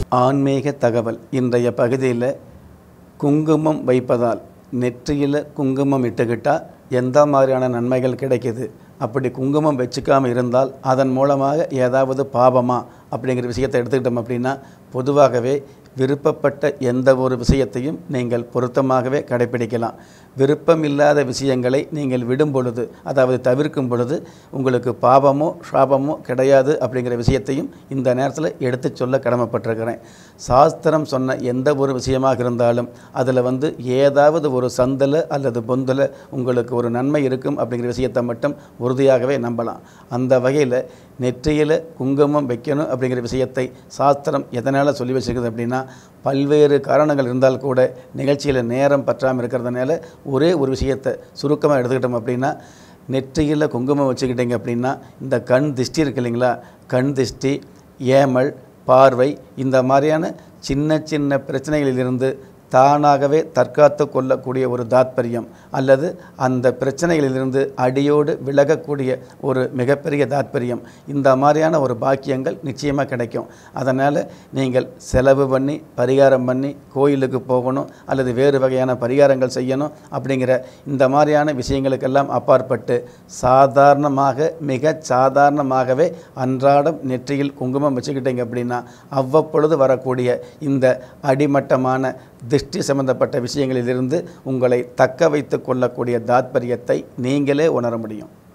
ஆன்மீக தகவல் இன்றைய பகுதியில் குங்குமம் வைப்பதால் நெற்றியில் குங்குமம் இட்டுக்கிட்டால் எந்த மாதிரியான நன்மைகள் கிடைக்குது அப்படி குங்குமம் வச்சுக்காமல் இருந்தால் அதன் மூலமாக ஏதாவது பாவமா அப்படிங்கிற விஷயத்தை எடுத்துக்கிட்டோம் அப்படின்னா பொதுவாகவே விருப்பப்பட்ட எந்த ஒரு விஷயத்தையும் நீங்கள் பொருத்தமாகவே கடைப்பிடிக்கலாம் விருப்பம் இல்லாத விஷயங்களை நீங்கள் விடும் பொழுது அதாவது தவிர்க்கும் பொழுது உங்களுக்கு பாவமோ சாபமோ கிடையாது அப்படிங்கிற விஷயத்தையும் இந்த நேரத்தில் எடுத்து சொல்ல கடமைப்பட்டிருக்கிறேன் சாஸ்திரம் சொன்ன எந்த ஒரு விஷயமாக இருந்தாலும் அதில் வந்து ஏதாவது ஒரு சந்தில் அல்லது பொந்தில் உங்களுக்கு ஒரு நன்மை இருக்கும் அப்படிங்கிற விஷயத்தை மட்டும் உறுதியாகவே நம்பலாம் அந்த வகையில் நெற்றியில் குங்குமம் வைக்கணும் அப்படிங்கிற விஷயத்தை சாஸ்திரம் எதனால் சொல்லி வச்சிருக்குது அப்படின்னா பல்வேறு காரணங்கள் இருந்தால் கூட நிகழ்ச்சியில் நேரம் பற்றாமல் இருக்கிறதுனால ஒரே ஒரு விஷயத்தை சுருக்கமாக எடுத்துக்கிட்டோம் அப்படின்னா நெற்றியில் குங்குமம் வச்சுக்கிட்டீங்க அப்படின்னா இந்த கண் திஷ்டி இருக்கு இல்லைங்களா கண் திஷ்டி ஏமல் பார்வை இந்த மாதிரியான சின்ன சின்ன பிரச்சனைகளிலிருந்து தானாகவே தற்காத்து கொள்ளக்கூடிய ஒரு தாத்பரியம் அல்லது அந்த பிரச்சனைகளிலிருந்து அடியோடு விலகக்கூடிய ஒரு மிகப்பெரிய தாத்பரியம் இந்த மாதிரியான ஒரு பாக்கியங்கள் நிச்சயமாக கிடைக்கும் அதனால் நீங்கள் செலவு பண்ணி பரிகாரம் பண்ணி கோயிலுக்கு போகணும் அல்லது வேறு வகையான பரிகாரங்கள் செய்யணும் அப்படிங்கிற இந்த மாதிரியான விஷயங்களுக்கெல்லாம் அப்பாற்பட்டு சாதாரணமாக மிக சாதாரணமாகவே அன்றாடம் நெற்றியில் குங்குமம் வச்சுக்கிட்டீங்க அப்படின்னா அவ்வப்பொழுது வரக்கூடிய இந்த அடிமட்டமான திருஷ்டி சம்பந்தப்பட்ட விஷயங்களிலிருந்து உங்களை தக்க வைத்து கொள்ளக்கூடிய தாத்பரியத்தை நீங்களே உணர முடியும்